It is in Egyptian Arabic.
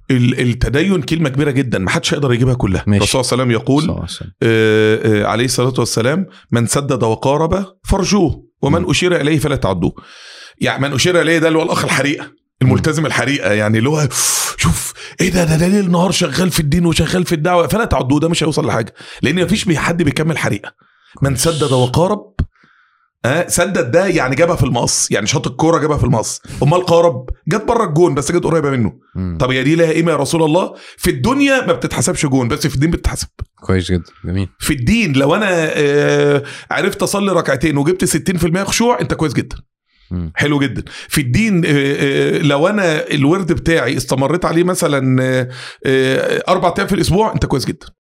ال- التدين كلمه كبيره جدا ما حدش يقدر يجيبها كلها ماشي. الرسول صلى الله عليه وسلم يقول صلى الله عليه وسلم. آه، آه، عليه الصلاة والسلام من سدد وقارب فرجوه ومن م. أشير إليه فلا تعدوه يعني من أشير إليه ده اللي هو الأخ الحريقة الملتزم الحريقة يعني اللي هو شوف ايه ده ده ده ليل نهار شغال في الدين وشغال في الدعوة فلا تعدوه ده مش هيوصل لحاجة لأن مفيش بي- حد بيكمل حريقة من سدد وقارب آه سدد ده يعني جابها في المقص يعني شاط الكوره جابها في المقص امال قارب جت بره الجون بس جت قريبه منه مم. طب هي دي لها قيمه يا رسول الله في الدنيا ما بتتحسبش جون بس في الدين بتتحسب كويس جدا جميل في الدين لو انا آه، عرفت اصلي ركعتين وجبت 60% خشوع انت كويس جدا مم. حلو جدا في الدين آه، آه، لو انا الورد بتاعي استمريت عليه مثلا آه، آه، اربع ايام في الاسبوع انت كويس جدا